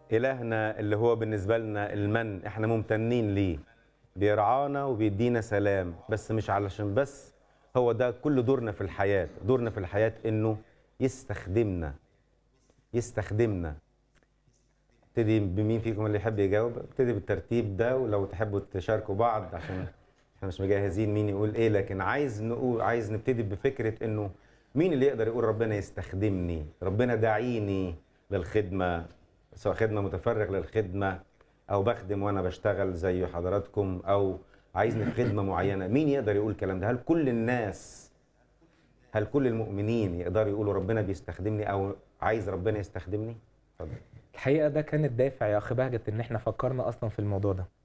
إلهنا اللي هو بالنسبة لنا المن احنا ممتنين ليه بيرعانا وبيدينا سلام بس مش علشان بس هو ده كل دورنا في الحياة دورنا في الحياة انه يستخدمنا يستخدمنا ابتدي بمين فيكم اللي يحب يجاوب ابتدي بالترتيب ده ولو تحبوا تشاركوا بعض عشان احنا مش مجهزين مين يقول ايه لكن عايز نقول عايز نبتدي بفكرة انه مين اللي يقدر يقول ربنا يستخدمني ربنا داعيني للخدمة سواء خدمة متفرغ للخدمة او بخدم وانا بشتغل زي حضراتكم او عايزني في خدمة معينة مين يقدر يقول الكلام ده هل كل الناس هل كل المؤمنين يقدروا يقولوا ربنا بيستخدمني او عايز ربنا يستخدمني اتفضل الحقيقه ده كان الدافع يا اخي بهجت ان احنا فكرنا اصلا في الموضوع ده